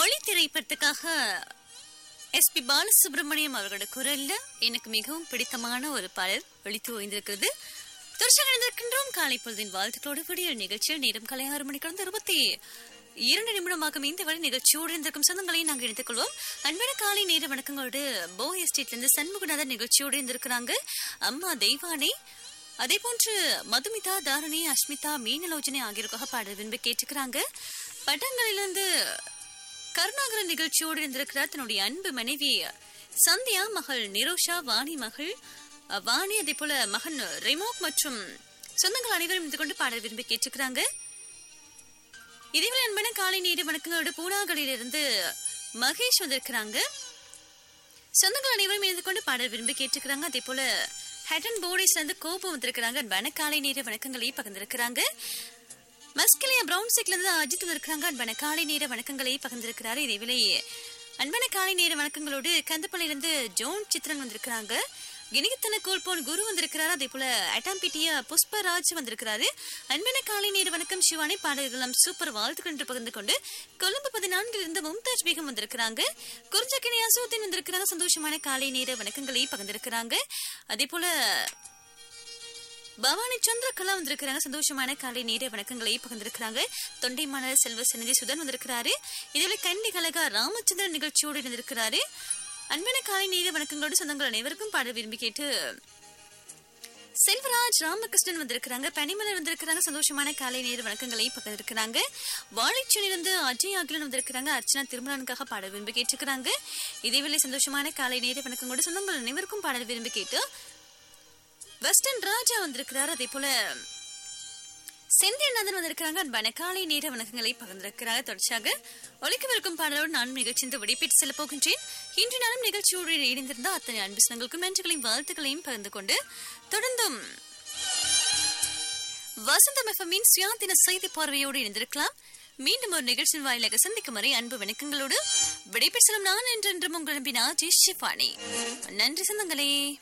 ஒளி திரைப்படத்துக்காக எஸ்பி பாலசுப்ரமணியம் அவர்களோட குரல்ல எனக்கு மிகவும் பிடித்தமான ஒரு பாடல் ஒழித்து ஓய்ந்திருக்கிறது தொடர்ச்சியாக இணைந்திருக்கின்றோம் காலை பொழுதின் வாழ்த்துக்களோடு விடியல் நிகழ்ச்சியில் நேரம் காலை ஆறு மணிக்கு வந்து இருபத்தி இரண்டு நிமிடமாகும் இந்த வழி நிகழ்ச்சியோடு இருந்திருக்கும் சொந்தங்களையும் நாங்கள் எடுத்துக் கொள்வோம் அன்பான காலை நேர வணக்கங்களோடு போ எஸ்டேட்ல இருந்து சண்முகநாதன் நிகழ்ச்சியோடு இருந்திருக்கிறாங்க அம்மா தெய்வானை அதே போன்று மதுமிதா தாரணி அஸ்மிதா மீனலோஜனை ஆகியோருக்காக பாடல் விரும்பி கேட்டுக்கிறாங்க பட்டங்களிலிருந்து கருணாகரன் நிகழ்ச்சியோடு இருந்திருக்கிறார் தன்னுடைய அன்பு மனைவி சந்தியா மகள் நிரோஷா வாணி மகள் அஹ், வாணி அதே போல மகன் ரெமோக் மற்றும் சொந்தங்கள் அனைவரும் இருந்து கொண்டு பாடல் விரும்பி கேட்டுக்கிறாங்க இதேவேளை அன்பான காலை நேர வணக்கங்களோட பூனாகளிலிருந்து மகேஷ் வந்திருக்கிறாங்க சொந்தங்கள் அனைவரும் இருந்து கொண்டு பாடல் விரும்பி கேட்டுக்கிறாங்க அதே போல ஹெட்டன் போர்டிஸ்ல இருந்து கோபம் வந்திருக்கிறாங்க அன்பான காலை நேர வணக்கங்களை பகிர்ந்திருக்கிறாங்க மஸ்கிலியா பிரவுன் சிக்ல இருந்து அஜித் வந்திருக்கிறாங்க அன்பான காலை நேர வணக்கங்களை பகிர்ந்திருக்கிறாரு இதேவேளை அன்பான காலை நேர வணக்கங்களோடு கந்தப்பள்ளியிலிருந்து ஜோன் சித்ரன் வந்திருக்கிறாங்க கிணிகத்தன கோல்போன் குரு வந்திருக்கிறாரு அதே போல அட்டாம்பிட்டிய புஷ்பராஜ் வந்திருக்கிறாரு அன்பான காலை நேர வணக்கம் சிவானி பாடல்களும் சூப்பர் வாழ்த்துக்கள் என்று பகிர்ந்து கொண்டு கொழும்பு பதினான்கில் இருந்து மும்தாஜ் பேகம் வந்திருக்கிறாங்க குறிஞ்சக்கினி அசோத்தின் வந்திருக்கிறாங்க சந்தோஷமான காலை நேர வணக்கங்களை பகிர்ந்திருக்கிறாங்க அதே போல பவானி சந்திரகலா வந்திருக்கிறாங்க சந்தோஷமான காலை நேர வணக்கங்களை பகிர்ந்திருக்கிறாங்க தொண்டைமான செல்வ சந்நிதி சுதன் வந்திருக்கிறாரு இதுல கண்டி கலகா ராமச்சந்திரன் நிகழ்ச்சியோடு இருந்திருக்கிறாரு அன்பான காலை நேர வணக்கங்களோடு சொந்தங்கள் அனைவருக்கும் பாட விரும்பி கேட்டு செல்வராஜ் ராமகிருஷ்ணன் வந்திருக்கிறாங்க பனிமலர் வந்திருக்கிறாங்க சந்தோஷமான காலை நேர வணக்கங்களை பகிர்ந்திருக்கிறாங்க வாழைச்சொலிலிருந்து அஜய் அகிலன் வந்திருக்கிறாங்க அர்ச்சனா திருமணனுக்காக பாட விரும்பி கேட்டிருக்கிறாங்க இதேவேளை சந்தோஷமான காலை நேர வணக்கங்களோடு சொந்தங்கள் அனைவருக்கும் பாடல் விரும்பி கேட்டு வெஸ்டர்ன் ராஜா வந்திருக்கிறார் அதே போல செந்தில்நாதன் வந்திருக்கிறாங்க அன்பான காலை நேர வணக்கங்களை பகிர்ந்திருக்கிறாங்க தொடர்ச்சியாக ஒழிக்கவிருக்கும் பாடலோடு நான் நிகழ்ச்சிந்து விடைபெற்று செல்ல போகின்றேன் இன்று நாளும் நிகழ்ச்சியோடு இணைந்திருந்த அத்தனை அன்பு சனங்களுக்கும் நன்றிகளையும் வாழ்த்துக்களையும் பகிர்ந்து கொண்டு தொடர்ந்தும் வசந்தம் எஃப்எம்மின் சுயாதீன செய்தி பார்வையோடு இணைந்திருக்கலாம் மீண்டும் ஒரு நிகழ்ச்சியின் வாயிலாக சந்திக்கும் வரை அன்பு வணக்கங்களோடு விடைபெற்று செல்லும் நான் என்றென்றும் உங்கள் நம்பினா ஜி ஷிஃபானி நன்றி சொந்தங்களே